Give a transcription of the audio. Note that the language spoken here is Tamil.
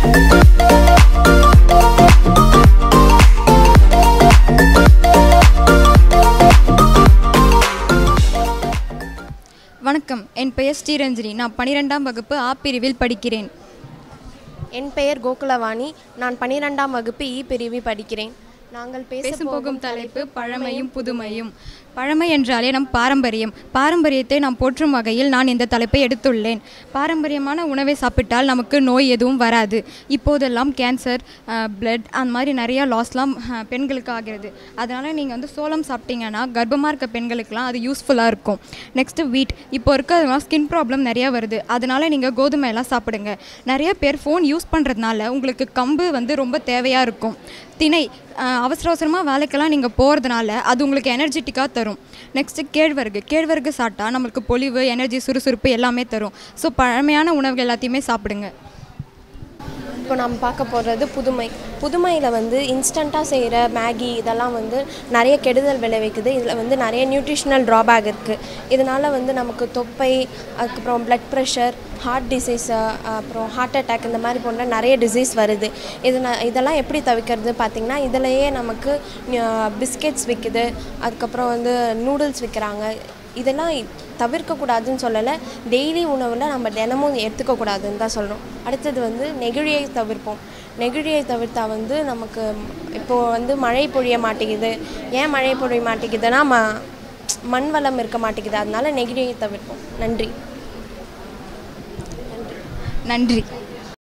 வணக்கம் என் பெயர் ஸ்ரீரஞ்சனி நான் பனிரெண்டாம் வகுப்பு ஆ பிரிவில் படிக்கிறேன் என் பெயர் கோகுலவாணி நான் பன்னிரெண்டாம் வகுப்பு இ பிரிவு படிக்கிறேன் நாங்கள் பேச பேச போகும் தலைப்பு பழமையும் புதுமையும் பழமை என்றாலே நம் பாரம்பரியம் பாரம்பரியத்தை நாம் போற்றும் வகையில் நான் இந்த தலைப்பை எடுத்துள்ளேன் பாரம்பரியமான உணவை சாப்பிட்டால் நமக்கு நோய் எதுவும் வராது இப்போதெல்லாம் கேன்சர் பிளட் அந்த மாதிரி நிறைய லாஸ்லாம் அஹ், பெண்களுக்கு ஆகிறது அதனால் நீங்கள் வந்து சோளம் சாப்பிட்டீங்கன்னா கர்ப்பமாக இருக்க பெண்களுக்கெல்லாம் அது யூஸ்ஃபுல்லாக இருக்கும் நெக்ஸ்ட்டு வீட் இப்போ இருக்கிறதுலாம் ஸ்கின் ப்ராப்ளம் நிறையா வருது அதனால் நீங்கள் கோதுமை எல்லாம் சாப்பிடுங்க நிறைய பேர் ஃபோன் யூஸ் பண்ணுறதுனால உங்களுக்கு கம்பு வந்து ரொம்ப தேவையாக இருக்கும் திணை அஹ், அவசர அவசரமாக வேலைக்கெல்லாம் நீங்கள் போகிறதுனால அது உங்களுக்கு எனர்ஜெட்டிக்காக தரும் நெக்ஸ்ட்டு கேழ்வரகு கேழ்வரகு சாப்பிட்டா நம்மளுக்கு பொலிவு எனர்ஜி சுறுசுறுப்பு எல்லாமே தரும் ஸோ பழமையான உணவுகள் எல்லாத்தையுமே சாப்பிடுங்க இப்போ நம்ம பார்க்க போகிறது புதுமை புதுமையில் வந்து இன்ஸ்டண்ட்டாக செய்கிற மேகி இதெல்லாம் வந்து நிறைய கெடுதல் விளைவிக்குது இதில் வந்து நிறைய நியூட்ரிஷனல் ட்ராபேக் இருக்குது இதனால் வந்து நமக்கு தொப்பை அதுக்கப்புறம் பிளட் ப்ரெஷர் ஹார்ட் டிசீஸ் அப்புறம் ஹார்ட் அட்டாக் இந்த மாதிரி போன்ற நிறைய டிசீஸ் வருது இது நான் இதெல்லாம் எப்படி தவிர்க்கிறது பார்த்திங்கன்னா இதிலையே நமக்கு பிஸ்கெட்ஸ் விற்குது அதுக்கப்புறம் வந்து நூடுல்ஸ் விற்கிறாங்க இதெல்லாம் தவிர்க்கக்கூடாதுன்னு சொல்லலை டெய்லி உணவில் நம்ம தினமும் எடுத்துக்கக்கூடாதுன்னு தான் சொல்கிறோம் அடுத்தது வந்து நெகிழியை தவிர்ப்போம் நெகிழியை தவிர்த்தா வந்து நமக்கு இப்போது வந்து மழை பொழிய மாட்டேங்குது ஏன் மழை பொழிய மாட்டேங்குதுன்னா ம மண் வளம் இருக்க மாட்டேங்குது அதனால நெகிழியை தவிர்ப்போம் நன்றி நன்றி